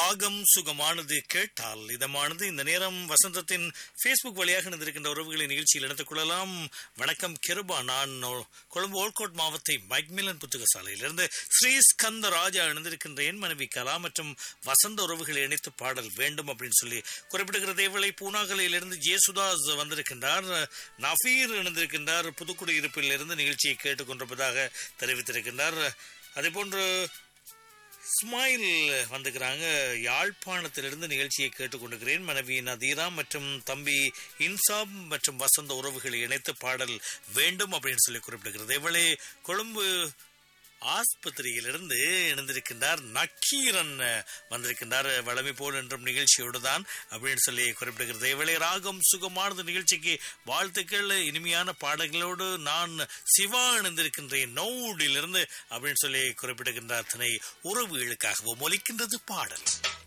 ராகம் சுகமானது கேட்டால் இதமானது இந்த நேரம் வசந்தத்தின் ஃபேஸ்புக் வழியாக இணைந்திருக்கின்ற உறவுகளை நிகழ்ச்சியில் இணைத்துக் கொள்ளலாம் வணக்கம் கிருபா நான் கொழும்பு ஓல்கோட் மாவத்தை மைக்மிலன் புத்தக சாலையிலிருந்து ஸ்ரீ ஸ்கந்த ராஜா இணைந்திருக்கின்றேன் மனைவி கலா மற்றும் வசந்த உறவுகளை இணைத்து பாடல் வேண்டும் அப்படின்னு சொல்லி குறிப்பிடுகிற தேவலை பூனாகலையிலிருந்து ஜேசுதாஸ் வந்திருக்கின்றார் நஃபீர் இணைந்திருக்கின்றார் புதுக்குடியிருப்பில் இருந்து நிகழ்ச்சியை கேட்டுக்கொண்டிருப்பதாக தெரிவித்திருக்கின்றார் அதே போன்று ஸ்மைல் வந்துக்கிறாங்க யாழ்ப்பாணத்திலிருந்து நிகழ்ச்சியை கேட்டுக்கொண்டிருக்கிறேன் மனைவி நதீரா மற்றும் தம்பி இன்சாப் மற்றும் வசந்த உறவுகளை இணைத்து பாடல் வேண்டும் அப்படின்னு சொல்லி குறிப்பிடுகிறது இவளே கொழும்பு ஆஸ்பத்திரியிலிருந்து இணைந்திருக்கின்றார் நக்கீரன் வந்திருக்கின்றார் வளமை போல் என்றும் நிகழ்ச்சியோடு தான் அப்படின்னு சொல்லி குறிப்பிடுகிறது இவளை ராகம் சுகமானது நிகழ்ச்சிக்கு வாழ்த்துக்கள் இனிமையான பாடல்களோடு நான் சிவா இணைந்திருக்கின்றேன் நோடிலிருந்து அப்படின்னு சொல்லி குறிப்பிடுகின்றார் தன்னை உறவுகளுக்காகவும் ஒலிக்கின்றது பாடல்